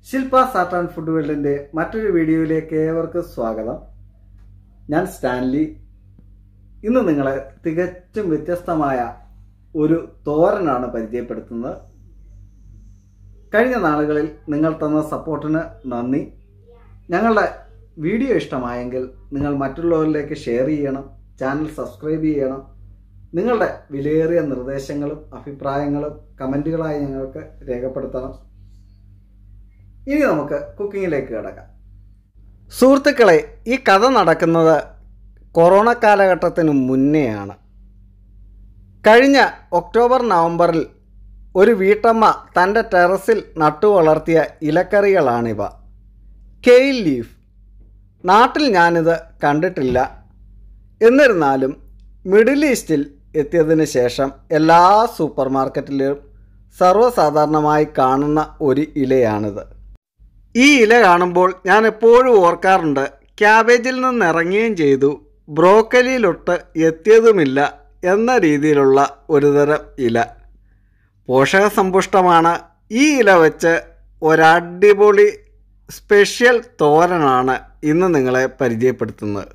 ശില്പ സാത്താൻ ഫുഡ് വേൾഡിന്റെ മറ്റൊരു വീഡിയോയിലേക്ക് ഏവർക്കും സ്വാഗതം ഞാൻ സ്റ്റാൻലി ഇന്ന് നിങ്ങളെ തികച്ചും വ്യത്യസ്തമായ ഒരു തോരനാണ് പരിചയപ്പെടുത്തുന്നത് കഴിഞ്ഞ നാളുകളിൽ നിങ്ങൾ തന്ന സപ്പോർട്ടിന് നന്ദി ഞങ്ങളുടെ വീഡിയോ ഇഷ്ടമായെങ്കിൽ നിങ്ങൾ മറ്റുള്ളവരിലേക്ക് ഷെയർ ചെയ്യണം ചാനൽ സബ്സ്ക്രൈബ് ചെയ്യണം നിങ്ങളുടെ വിലയേറിയ നിർദ്ദേശങ്ങളും അഭിപ്രായങ്ങളും കമൻറ്റുകളായി ഞങ്ങൾക്ക് രേഖപ്പെടുത്തണം ഇനി നമുക്ക് കുക്കിങ്ങിലേക്ക് കിടക്കാം സുഹൃത്തുക്കളെ ഈ കഥ നടക്കുന്നത് കൊറോണ കാലഘട്ടത്തിന് മുന്നെയാണ് കഴിഞ്ഞ ഒക്ടോബർ നവംബറിൽ ഒരു വീട്ടമ്മ തൻ്റെ ടെറസിൽ നട്ടു വളർത്തിയ ഇലക്കറികളാണിവ കെയിൽ ലീഫ് നാട്ടിൽ ഞാനിത് കണ്ടിട്ടില്ല എന്നിരുന്നാലും മിഡിൽ ഈസ്റ്റിൽ എത്തിയതിന് ശേഷം എല്ലാ സൂപ്പർ മാർക്കറ്റിലും സർവ്വസാധാരണമായി കാണുന്ന ഒരു ഇലയാണിത് ഈ ഇല കാണുമ്പോൾ ഞാൻ എപ്പോഴും ഓർക്കാറുണ്ട് ക്യാബേജിൽ നിന്ന് ഇറങ്ങുകയും ചെയ്തു ബ്രോക്കലിയിലൊട്ട് എത്തിയതുമില്ല എന്ന രീതിയിലുള്ള ഒരുതരം ഇല പോഷകസമ്പുഷ്ടമാണ് ഈ ഇല വെച്ച് ഒരടിപൊളി സ്പെഷ്യൽ തോരനാണ് ഇന്ന് നിങ്ങളെ പരിചയപ്പെടുത്തുന്നത്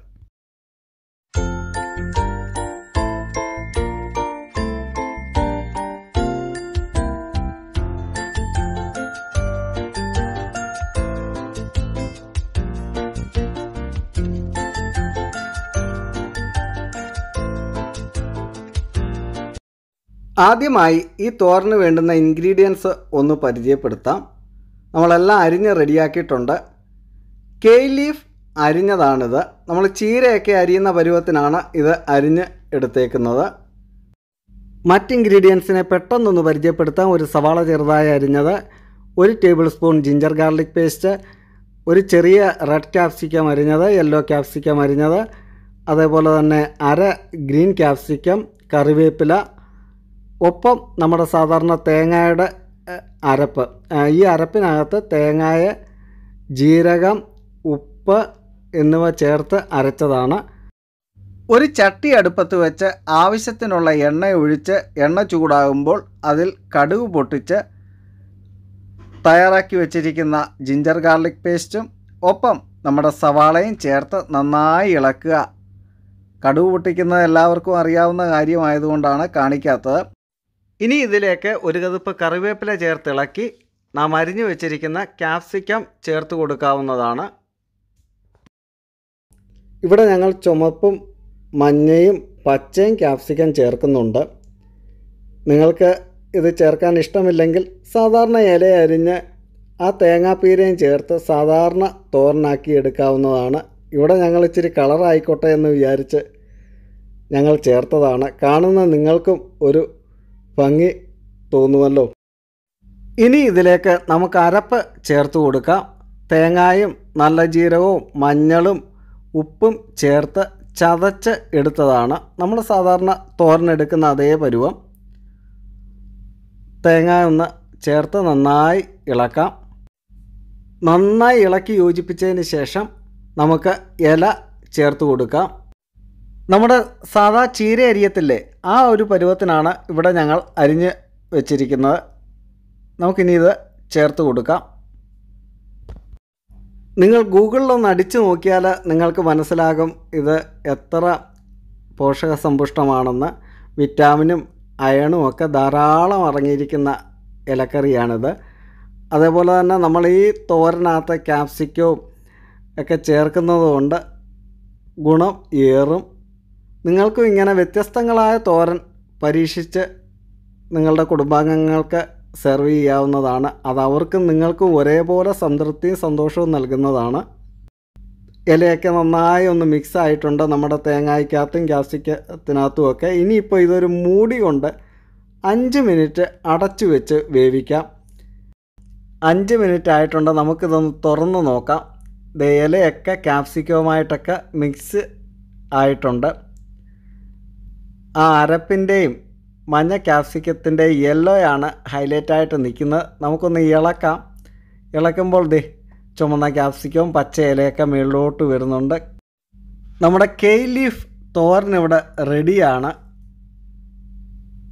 ആദ്യമായി ഈ തോരന് വേണ്ടുന്ന ഇൻഗ്രീഡിയൻസ് ഒന്ന് പരിചയപ്പെടുത്താം നമ്മളെല്ലാം അരിഞ്ഞ് റെഡിയാക്കിയിട്ടുണ്ട് കെയ് ലീഫ് അരിഞ്ഞതാണിത് നമ്മൾ ചീരയൊക്കെ അരിയുന്ന പരുവത്തിനാണ് ഇത് അരിഞ്ഞ് എടുത്തേക്കുന്നത് മറ്റ് ഇൻഗ്രീഡിയൻസിനെ പെട്ടെന്നൊന്ന് പരിചയപ്പെടുത്താം ഒരു സവാള ചെറുതായി അരിഞ്ഞത് ഒരു tablespoon ginger garlic paste ഒരു ചെറിയ റെഡ് ക്യാപ്സിക്കം അരിഞ്ഞത് യെല്ലോ ക്യാപ്സിക്കം അരിഞ്ഞത് അതേപോലെ തന്നെ അര ഗ്രീൻ ക്യാപ്സിക്കം കറിവേപ്പില ഒപ്പം നമ്മുടെ സാധാരണ തേങ്ങയുടെ എഹ്, അരപ്പ് ആ, ഈ അരപ്പിനകത്ത് തേങ്ങായ ജീരകം ഉപ്പ് എന്നിവ ചേർത്ത് അരച്ചതാണ് ഒരു ചട്ടി അടുപ്പത്ത് വെച്ച് ആവശ്യത്തിനുള്ള എണ്ണ ഒഴിച്ച് എണ്ണ ചൂടാകുമ്പോൾ അതിൽ കടുക് പൊട്ടിച്ച് തയ്യാറാക്കി വെച്ചിരിക്കുന്ന ജിഞ്ചർ ഗാർലിക് പേസ്റ്റും ഒപ്പം നമ്മുടെ സവാളയും ചേർത്ത് നന്നായി ഇളക്കുക കടുക് പൊട്ടിക്കുന്നത് എല്ലാവർക്കും അറിയാവുന്ന കാര്യമായതുകൊണ്ടാണ് കാണിക്കാത്തത് ഇനി ഇതിലേക്ക് ഒരു കതുപ്പ് കറിവേപ്പില ചേർത്ത് ഇളക്കി നാം അരിഞ്ഞു വെച്ചിരിക്കുന്ന ക്യാപ്സിക്കം ചേർത്ത് കൊടുക്കാവുന്നതാണ് ഇവിടെ ഞങ്ങൾ ചുമപ്പും മഞ്ഞയും പച്ചയും ക്യാപ്സിക്കം ചേർക്കുന്നുണ്ട് നിങ്ങൾക്ക് ഇത് ചേർക്കാൻ ഇഷ്ടമില്ലെങ്കിൽ സാധാരണ ഇല അരിഞ്ഞ് ആ തേങ്ങാപ്പീരയും ചേർത്ത് സാധാരണ തോരനാക്കി എടുക്കാവുന്നതാണ് ഇവിടെ ഞങ്ങൾ ഇച്ചിരി കളറായിക്കോട്ടെ എന്ന് വിചാരിച്ച് ഞങ്ങൾ ചേർത്തതാണ് കാണുന്ന നിങ്ങൾക്കും ഒരു ഭംഗി തോന്നുമല്ലോ ഇനി ഇതിലേക്ക് നമുക്ക് അരപ്പ് ചേർത്ത് കൊടുക്കാം തേങ്ങായും നല്ല ജീരകവും മഞ്ഞളും ഉപ്പും ചേർത്ത് ചതച്ച് എടുത്തതാണ് നമ്മൾ സാധാരണ തോരനെടുക്കുന്ന അതേ പരുവം തേങ്ങ ഒന്ന് ചേർത്ത് നന്നായി ഇളക്കാം നന്നായി ഇളക്കി യോജിപ്പിച്ചതിന് ശേഷം നമുക്ക് ഇല ചേർത്ത് കൊടുക്കാം നമ്മുടെ സാധാ ചീര അരിയത്തില്ലേ ആ ഒരു പരുവത്തിനാണ് ഇവിടെ ഞങ്ങൾ അരിഞ്ഞ് വെച്ചിരിക്കുന്നത് നമുക്കിനി ഇത് ചേർത്ത് കൊടുക്കാം നിങ്ങൾ ഗൂഗിളിലൊന്ന് അടിച്ചു നോക്കിയാൽ നിങ്ങൾക്ക് മനസ്സിലാകും ഇത് എത്ര പോഷകസമ്പുഷ്ടമാണെന്ന് വിറ്റാമിനും അയണും ഒക്കെ ധാരാളം അടങ്ങിയിരിക്കുന്ന ഇലക്കറിയാണിത് അതേപോലെ തന്നെ നമ്മൾ ഈ തോരനകത്ത് ക്യാപ്സിക്കവും ഒക്കെ ചേർക്കുന്നത് കൊണ്ട് ഗുണം ഏറും നിങ്ങൾക്കും ഇങ്ങനെ വ്യത്യസ്തങ്ങളായ തോരൻ പരീക്ഷിച്ച് നിങ്ങളുടെ കുടുംബാംഗങ്ങൾക്ക് സെർവ് ചെയ്യാവുന്നതാണ് അത് അവർക്കും നിങ്ങൾക്കും ഒരേപോലെ സംതൃപ്തിയും സന്തോഷവും നൽകുന്നതാണ് ഇലയൊക്കെ നന്നായി ഒന്ന് മിക്സ് ആയിട്ടുണ്ട് നമ്മുടെ തേങ്ങായ്ക്കകത്തും ക്യാപ്സിക്കത്തിനകത്തും ഒക്കെ ഇനിയിപ്പോൾ ഇതൊരു മൂടി കൊണ്ട് അഞ്ച് മിനിറ്റ് അടച്ചു വെച്ച് വേവിക്കാം അഞ്ച് മിനിറ്റ് ആയിട്ടുണ്ട് നമുക്കിതൊന്ന് തുറന്ന് നോക്കാം ദേ ഇലയൊക്കെ ക്യാപ്സിക്കവുമായിട്ടൊക്കെ മിക്സ് ആയിട്ടുണ്ട് ആ അരപ്പിൻ്റെയും മഞ്ഞ ക്യാപ്സിക്കത്തിൻ്റെ യെല്ലോയാണ് ഹൈലൈറ്റായിട്ട് നിൽക്കുന്നത് നമുക്കൊന്ന് ഇളക്കാം ഇളക്കുമ്പോൾ ദേ ചുമന്ന ക്യാപ്സിക്കവും പച്ച ഇലയൊക്കെ മുകളിലോട്ട് വരുന്നുണ്ട് നമ്മുടെ കെയ് ലീഫ് തോരൻ ഇവിടെ റെഡിയാണ്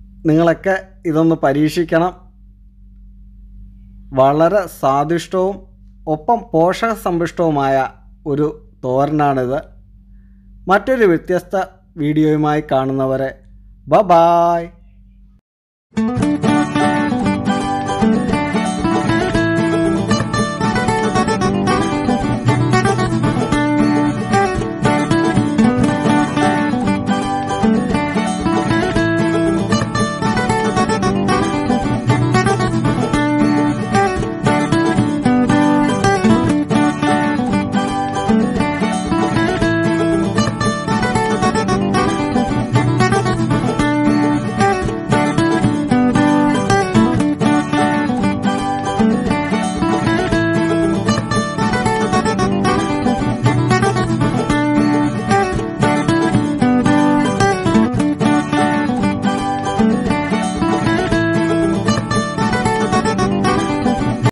നിങ്ങളൊക്കെ ഇതൊന്ന് പരീക്ഷിക്കണം വളരെ സ്വാദിഷ്ടവും ഒപ്പം പോഷക സമ്പുഷ്ടവുമായ ഒരു തോരനാണിത് മറ്റൊരു വ്യത്യസ്ത വീഡിയോയുമായി കാണുന്നവരെ ബ ബായ്